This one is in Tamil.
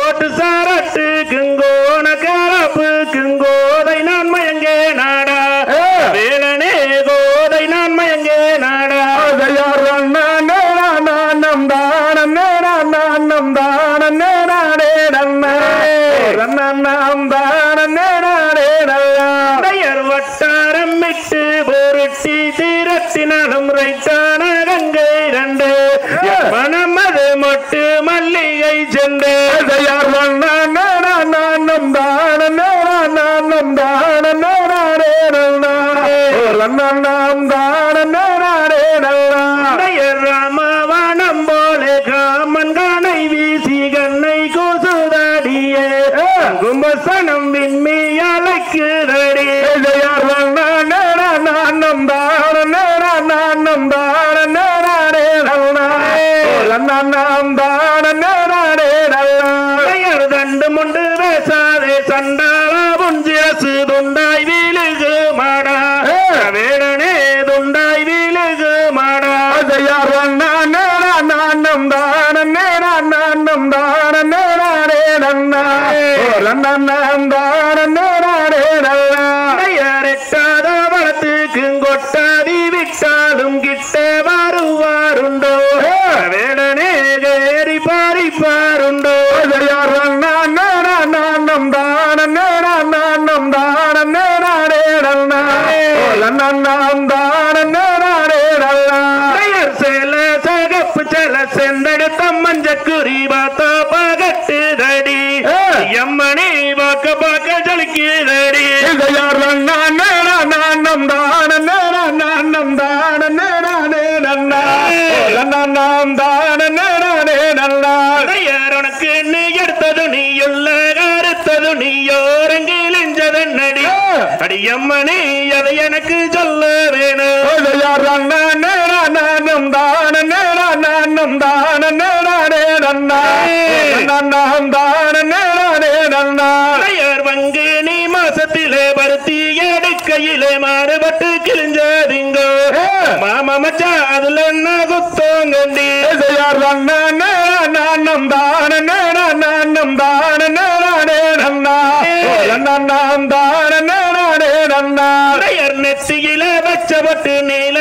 கோட்டு சாரட்டு கிங்கோண கலப்பு கிங்கோதை நான் மயங்கே நாடா ஏ. வேலனே கோதை நான் மயங்கே நாடா அதையார் அண்ணானே நானம் தானம் நானம் தானம் நாடே நன்னே ரன்னண்ணாம் தானம் நாடே நல்லா உடையர் வட்டாரம் விட்டு பொருட்டி தீரத்தினாலும் ரைட்டான கங்கை ரெண்டு மனம் அது மொட்டு மல்லிகை சென்று அதையார் அண்ணானே நானம் தானம் நானம் தானம் நாடே நல்லா ரன்னண்ணாம் தானம் நாடே நல்லா உடையர் ராமவானம் போல காமன் கானை வீசி கண்ணை கூசுதாடியே கும்பசனம் விண்மி அழைக்குதடி எதையார் நானம் தானம் நானம் தானம் நாடே நல்லா ரன்னண்ணாம் தானம் நாடே நல்லா உடையர் தண்டு முண்டு பேசாதே சண்டாள புஞ்சிரசு துண்டாய் வீழுகு மாடா ஏ. வேடனே துண்டாய் வீழுகு மாடா அதையார் நானம் தானம் நானம் தானம் நாடே நன்னா ரன்னண்ணாம் தானம் நாடே நல்லா எட்டாத வளத்துக்கு கொட்டாதி விட்டாலும் கிட்ட வருவாருண்டோ வேடனே கேரி பாரிப்பாருண்டோ அதையார் நானம் தானம் நானம் தானம் நாடே நன்னா ரன்னண்ணாம் தானம் நாடே நல்லா பெயர் சேல சகப்பு செல செந்தெடுத்த மஞ்ச குறி பார்த்தா பகட்டு தடி ஏ. எம்மணி பார்க்க பார்க்க ஜலிக்குதடி இதையார் நானம் தானம் நானம் தானம் நாடே நன்னா ரன்னண்ணாம் தானம் நாடே நல்லா பெயர் உனக்கு நீ எடுத்தது நீயுள்ள கருத்தது நீயோரங்கிழிஞ்சது நடி ஏ. அடியம்மணி அதை எனக்கு சொல்ல வேணும் அதையார் நானம் தானம் நானம் தானம் நாடே நன்னா ரன்னண்ணாம் தானம் நாடே நன்னா பெயர் வங்கு நீ மாசத்திலே பருத்தி எடுக்கையிலே மாறுபட்டு கிழிஞ்சதிங்கோ ஏ. மாமா மச்சா அதுல என்ன குத்தோங்கண்டி இதையார் நானம் தானம் நானம் தானம் நாடே நன்னா ரன்னண்ணாம் தானம் நாடே நன்னா பெயர் நெத்தியில வச்சபட்டு நீல